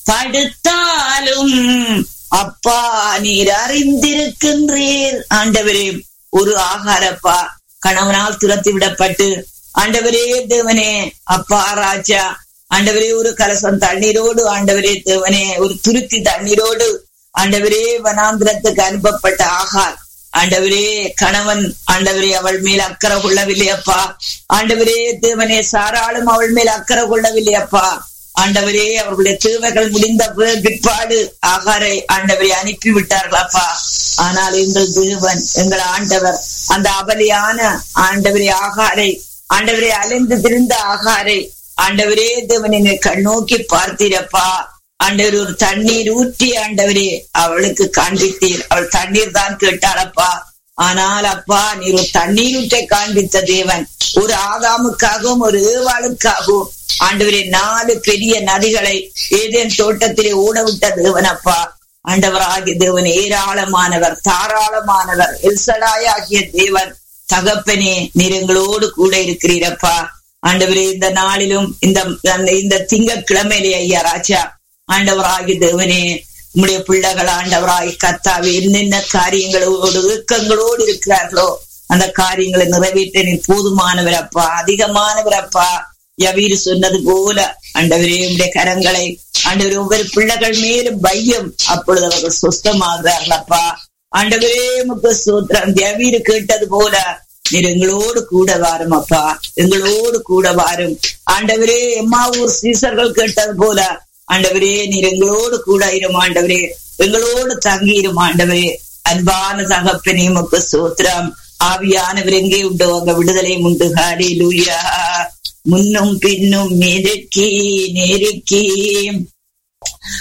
படுத்தாலும் அப்பா நீர் அறிந்திருக்கின்றீர் ஆண்டவரே ஒரு ஆகாரப்பா கணவனால் துரத்தி விடப்பட்டு ஆண்டவரே தேவனே அப்பா ராஜா ஆண்டவரே ஒரு கலசம் தண்ணீரோடு ஆண்டவரே தேவனே ஒரு துருத்தி தண்ணீரோடு ஆண்டவரே வனாந்திரத்துக்கு அனுப்பப்பட்ட ஆகார் ஆண்டவரே கணவன் ஆண்டவரே அவள் மேல் அக்கறை கொள்ளவில்லை அப்பா ஆண்டவரே தேவனே சாராளும் அவள் மேல் அக்கறை கொள்ளவில்லை அப்பா ஆண்டவரே அவர்களுடைய தேவைகள் முடிந்த பிற்பாடு ஆகாரை ஆண்டவரை அனுப்பி விட்டார்களாப்பா ஆனால் எங்கள் தேவன் எங்கள் ஆண்டவர் அந்த அபலியான ஆண்டவரே ஆகாரை ஆண்டவரே அலைந்து திரிந்த ஆகாரை ஆண்டவரே தேவனை கண்ணோக்கி பார்த்தீரப்பா ஆண்டவர் ஒரு தண்ணீர் ஊற்றி ஆண்டவரே அவளுக்கு காண்பித்தீர் அவள் தண்ணீர் தான் கேட்டாளப்பா ஆனால் அப்பா நீர் ஒரு தண்ணீர் ஊற்றை காண்பித்த தேவன் ஒரு ஆதாமுக்காகவும் ஒரு ஏவாளுக்காகவும் ஆண்டவரே நாலு பெரிய நதிகளை ஏதேன் தோட்டத்திலே ஓடவிட்ட தேவன் அப்பா ஆண்டவராகிய தேவன் ஏராளமானவர் தாராளமானவர் எல்சடாய் ஆகிய தேவன் தகப்பனே நீர் எங்களோடு கூட இருக்கிறீரப்பா ஆண்டவரே இந்த நாளிலும் இந்த இந்த திங்கக்கிழமையிலே ஐயா ராஜா ஆண்டவராகி தேவனே உம்முடைய பிள்ளைகள் ஆண்டவராய் கத்தாவே என்னென்ன காரியங்களோடு இயக்கங்களோடு இருக்கிறார்களோ அந்த காரியங்களை நிறைவேற்ற நீ போதுமானவர் அப்பா அதிகமானவர் அப்பா யவீர் சொன்னது போல ஆண்டவரே உடைய கரங்களை ஆண்டவரே ஒவ்வொரு பிள்ளைகள் மேலும் பையம் அப்பொழுது அவர்கள் சுஸ்தமாகிறார்கள் அப்பா ஆண்டவரே முக்கு சூத்திரம் யவீர் கேட்டது போல நீர் எங்களோடு கூட வாரும் அப்பா எங்களோடு கூட வாரும் ஆண்டவரே எம்மாவூர் சீசர்கள் கேட்டது போல ஆண்டவரே நீர் எங்களோடு கூட இரும் ஆண்டவரே எங்களோடு தங்கி இரும் ஆண்டவரே அன்பான தகப்பனே முக்கு சூத்திரம் ஆவியானவர் எங்கே உண்டோ அங்க விடுதலையும் உண்டு ஹாடி லூயா முன்னும் பின்னும் நெருக்கி நெருக்கி